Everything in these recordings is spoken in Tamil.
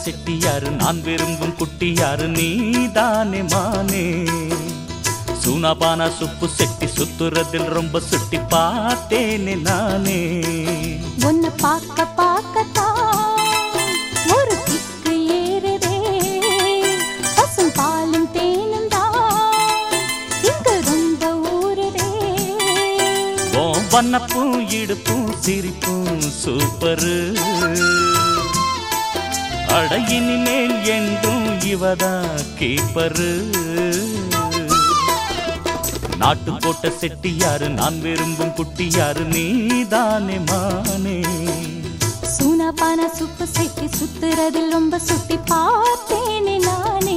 செட்டியாரு நான் விரும்பும் குட்டியாரு நீதானே மானே சூனாபானா சுப்பு செட்டி சுத்துறதில் ரொம்ப சுட்டி பார்த்தேனே நானே உன்னை பார்க்க பார்க்கத்தான் ஒரு திக்கு ஏறுதே பசும் பாலும் தேனும் தான் இங்கு ரொம்ப ஊறுதே ஓ வண்ணப்பும் இடுப்பும் சிரிப்பும் சூப்பரு அட இனிமேல் என்றும் இவதா கீப்பரு நாட்டுக்கோட்டை செட்டியாரு நான் விரும்பும் குட்டியாரு நீதானே மானே சூனா பானா சுப்பு செட்டி சுத்துறதில் ரொம்ப சுட்டி பார்த்தேனே நானே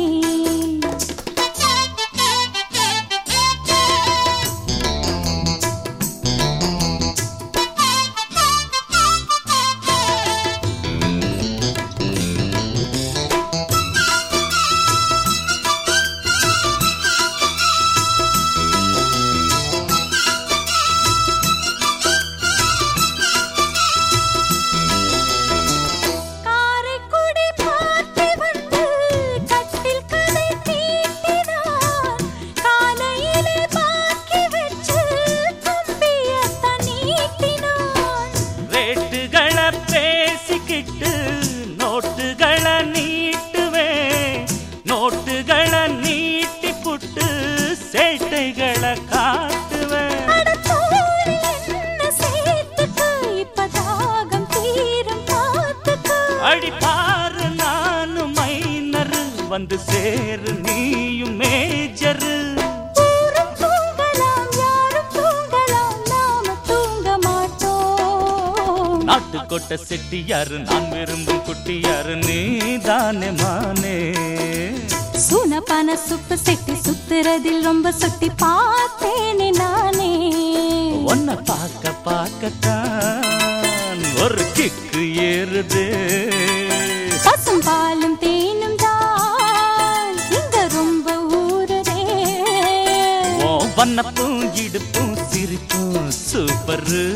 காரைக்குடி பார்த்து வந்து கட்டில் கதை தீட்டினார் காலையிலே பாக்கி வச்சு கம்பியத்தான் நீட்டினான் ரேட்டுகளை பேசிக்கிட்டு நோட்டுகளை நீட்டுவேன் நோட்டுகளை நீட்டி புட்டு சேட்டைகளை காட்டுவேன் அட தோழி என்ன சேர்த்துக்க இப்ப தாகம் தீரும் பார்த்துக்க அடி பாரு நானும் மைனரு வந்து சேரு நீயும் மேஜரு ஊரும் தூங்கலாம் யாரும் தூங்கலாம் நாம தூங்க மாட்டோம் நாட்டுக்கோட்டை செட்டியாரு நான் விரும்பும் குட்டியாரு நீதானே மானே சூனப்பான சுப்பு செட்டி சுத்துறதில் ரொம்ப சுட்டி பார்த்தேனே நானே உன்னை பார்க்க பார்க்கத்தான் ஒரு கிக்கு ஏறுது பசும் பாலும் தேனும் தான் இங்க ரொம்ப ஊறுதே ஓ வண்ணப்பும் இடுப்பும் சிரிப்பும் சூப்பரு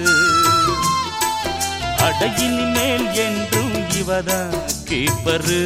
அட இனிமேல் என்றும் இவதான் கீப்பரு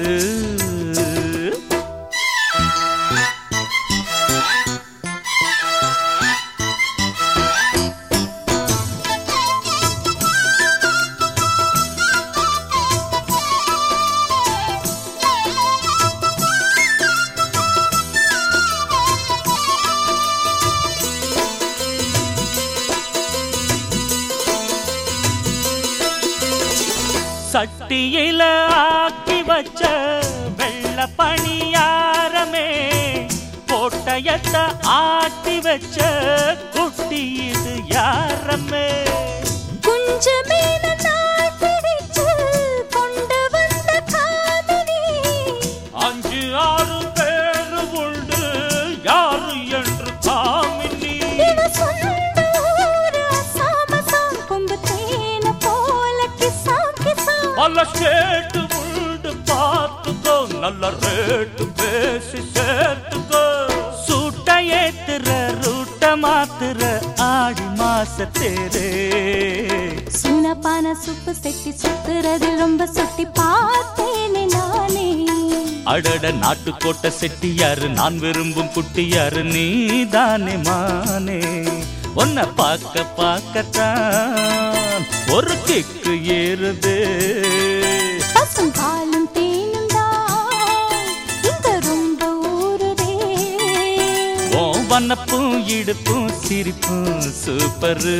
சட்டியில ஆக்கி வச்ச வெள்ள பணியாரமே கோட்டையத்தை ஆட்டி வச்ச குட்டி இது யாரமே குஞ்சு மீன நாள் பிடிச்சு கொண்டு வந்த காதலி அஞ்சு ஆறு பேரு உண்டு யாரு என்று காமினி இவ சொந்த ஊரு அசாமசாம் கொம்பு தேன போல கிசாம் கிசாம் பல ஸ்டேட்டு உண்டு பார்த்துக்கோ நல்ல ரேட்டு பேசி சேர்த்துக்கோ சூட்ட ஏத்துற ரூட்ட மாத்துற ஆடி மாச தேரே சூனப்பான சுப்பு செட்டி சுத்துறதில் ரொம்ப சுட்டி பார்த்தேனே நானே அடட நாட்டுக்கோட்டை செட்டியாரு நான் விரும்பும் குட்டியாரு நீதானே மானே உன்னை பார்க்க பார்க்கத்தான் ஒரு கிக்கு ஏறுது பசும் பாலும் தேனும் தான் இங்க ரொம்ப ஊறுதே ஓ வண்ணப்பும் இடுப்பும் சிரிப்பும் சூப்பரு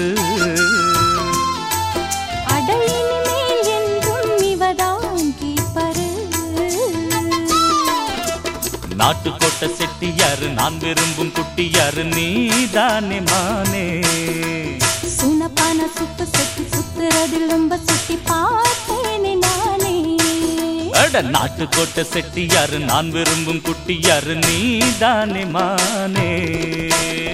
அட இனிமேல் என்றும் இவதான் கீப்பரு நாட்டுக்கோட்டை செட்டியாரு நான் விரும்பும் குட்டியாரு நீதானே மானே சூனப்பான சுப்பு செட்டி சுத்துறதில் ரொம்ப சுட்டி பார்த்தேனே நானே அட நாட்டுக்கோட்டை செட்டியாரு நான் விரும்பும் குட்டியாரு நீதானே மானே